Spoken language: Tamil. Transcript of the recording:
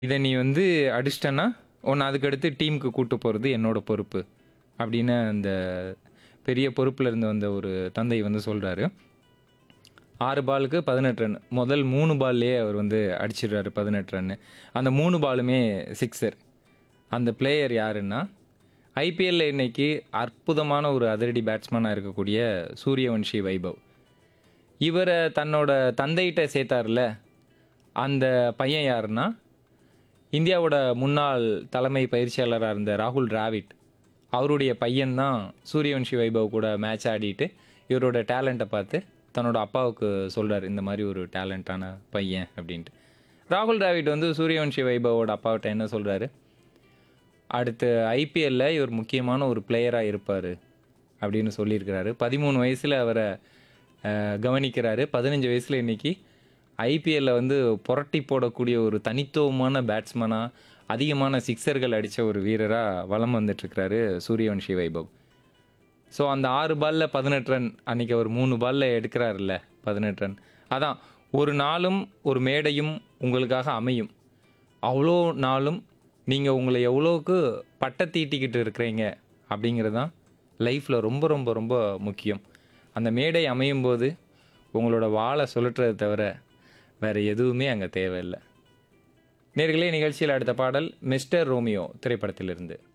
இதை நீ வந்து அடிச்சிட்டன்னா உன்னை அதுக்கடுத்து டீமுக்கு கூட்டு போகிறது என்னோட பொறுப்பு அப்படின்னு அந்த பெரிய பொறுப்பில் இருந்து வந்த ஒரு தந்தை வந்து சொல்கிறாரு ஆறு பாலுக்கு பதினெட்டு ரன் முதல் மூணு பால்லையே அவர் வந்து அடிச்சிடுறாரு பதினெட்டு ரன்னு அந்த மூணு பாலுமே சிக்ஸர் அந்த பிளேயர் யாருன்னா ஐபிஎல்ல இன்னைக்கு அற்புதமான ஒரு அதிரடி பேட்ஸ்மேனாக இருக்கக்கூடிய சூரியவன்ஷி வைபவ் இவரை தன்னோட தந்தைகிட்ட சேர்த்தார்ல அந்த பையன் யாருன்னா இந்தியாவோட முன்னாள் தலைமை பயிற்சியாளராக இருந்த ராகுல் டிராவிட் அவருடைய பையன்தான் சூரியவன்ஷி வைபவ் கூட மேட்ச் ஆடிட்டு இவரோட டேலண்ட்டை பார்த்து தன்னோட அப்பாவுக்கு சொல்கிறார் இந்த மாதிரி ஒரு டேலண்டான பையன் அப்படின்ட்டு ராகுல் டிராவிட் வந்து சூரியவன்ஷி வைபவோட அப்பாவிட்ட என்ன சொல்கிறாரு அடுத்து ஐபிஎல்ல இவர் முக்கியமான ஒரு பிளேயராக இருப்பார் அப்படின்னு சொல்லியிருக்கிறாரு பதிமூணு வயசில் அவரை அஹ், கவனிக்கிறாரு பதினஞ்சு வயசில் இன்னைக்கு ஐபிஎல்ல வந்து புரட்டி போடக்கூடிய ஒரு தனித்துவமான பேட்ஸ்மனாக அதிகமான சிக்ஸர்கள் அடித்த ஒரு வீரராக வலம் வந்துட்டுருக்கிறாரு சூரியவன்ஷி வைபவ் ஸோ அந்த ஆறு பாலில் பதினெட்டு ரன் அன்றைக்கி அவர் மூணு பாலில் எடுக்கிறாருல்ல பதினெட்டு ரன் அதான் ஒரு நாளும் ஒரு மேடையும் உங்களுக்காக அமையும் அவ்வளோ நாளும் நீங்கள் உங்களை எவ்வளோக்கு பட்டை தீட்டிக்கிட்டு இருக்கிறீங்க அப்படிங்கிறது தான் லைஃப்பில் ரொம்ப ரொம்ப ரொம்ப முக்கியம் அந்த மேடை அமையும் போது உங்களோட வாழை சுழற்றுறதை தவிர வேறு எதுவுமே அங்கே தேவையில்லை நேர்களே நிகழ்ச்சியில் அடுத்த பாடல் மிஸ்டர் ரோமியோ திரைப்படத்திலிருந்து